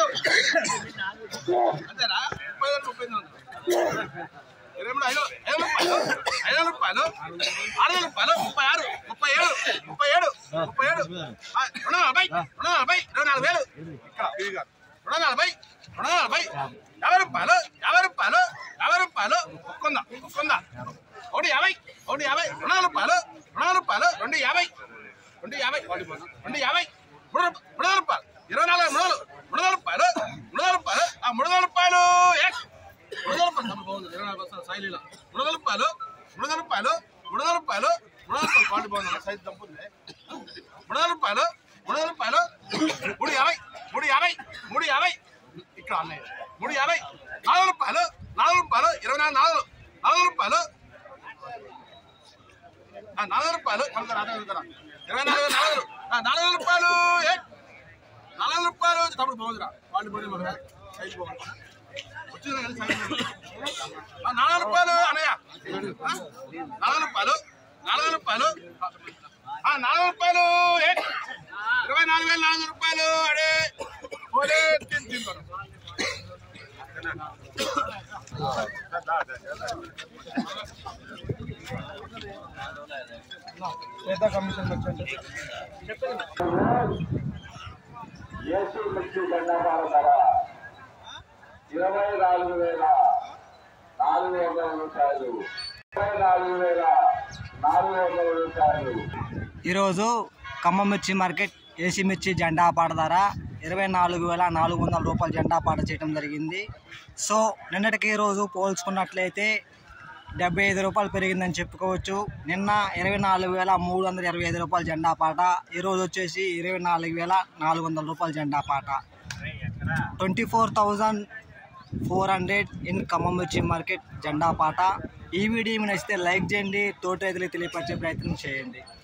అంతేనా ముప్పై వేలు ముప్పై ఎనిమిది వందలు ఇరవై మూడు ఐదు ఐదు రూపాయలు ఐదు రూపాయలు ఆరు వేల రూపాయలు ముప్పై ఆరు ముప్పై ఏడు ముప్పై ఏడు ముప్పై ఏడు ఆ, రెండు నలభై రెండు నలభై ఇరవై నాలుగు వేలు ఇక్కడ ఇది కాదు. రెండు నలభై రెండు నలభై యాభై రూపాయలు యాభై రూపాయలు యాభై రూపాయలు ఒక్కొందా ఒక్కొందా ఒకటి యాభై ఒకటి యాభై రెండు వందల రూపాయలు రెండు వందల రూపాయలు రెండు యాభై రెండు యాభై రెండు యాభై మూడు రూప- మూడు వందల రూపాయలు ఇరవై నాలుగు మూడు వందలు మూడు వందల రూపాయలు మూడు వందల రూపాయలు ఆ మూడు వందల రూపాయలు ఎక్స్ మూడు వందల రూపాయలు తమ్ముడు బాగుంది ఇరవై నాలుగు వస్తుంది శైలిలో మూడు వందల రూపాయలు మూడు వందల రూపాయలు మూడు వందల రూపాయలు మూడు వందల రూపాయలు క్వాలిటీ బాగుంది సైజ్ తప్పుంది మూడు వందల రూపాయలు మూడు వందల రూపాయలు మూడు యాభై మూడు యాభై మూడు యాభై ఇక్కడ అన్నయ్య మూడు యాభై నాలుగు రూపాయలు నాలుగు రూపాయలు ఇరవై నాలుగు నాలుగు నాలుగు రూపాయలు ఆ, నాలుగు రూపాయలు కలుగుతారా అదే కలుగుతారా ఇరవై నాలుగు నాలుగు ఆ, నాలుగు రూపాయలు ఏ నాలుగు రూపాయలు తప్పుడు బాగుందిరా వాళ్ళు పోయి మరి సైజ్ బాగుంది వచ్చింది కానీ సైజ్ బాగుంది. ఆ, నాలుగు రూపాయలు అన్నయ్య ఆ, నాలుగు రూపాయలు నాలుగు రూపాయలు ఆ, నాలుగు రూపాయలు ఏ ఇరవై నాలుగు వేల నాలుగు రూపాయలు అడే పోలే తిని తింటారు ఏసీ మిర్చి గండాపాల ధర ఇరవై నాలుగు వేల నాలుగు వందల రూపాయలు ఇరవై నాలుగు వేల నాలుగు వందల రూపాయలు ఈరోజు ఖమ్మం మిర్చి మార్కెట్ ఏసీ మిర్చి జెండా పాట ధర ఇరవై నాలుగు వేల నాలుగు వందల రూపాయలు జెండా పాట చేయడం జరిగింది సో నిన్నటికి ఈ రోజు పోల్చుకున్నట్లయితే డెబ్బై ఐదు రూపాయలు పెరిగిందని చెప్పుకోవచ్చు నిన్న ఇరవై నాలుగు వేల మూడు వందల ఇరవై ఐదు రూపాయల జెండా పాట ఈరోజు వచ్చేసి ఇరవై నాలుగు వేల నాలుగు వందల రూపాయల జెండా పాట twenty four thousand four hundred in Khammam మిర్చి మార్కెట్ జెండా పాట ఈ వీడియో మీకు నచ్చితే లైక్ చేయండి తోటి రైతులకు తెలియపరిచే ప్రయత్నం చేయండి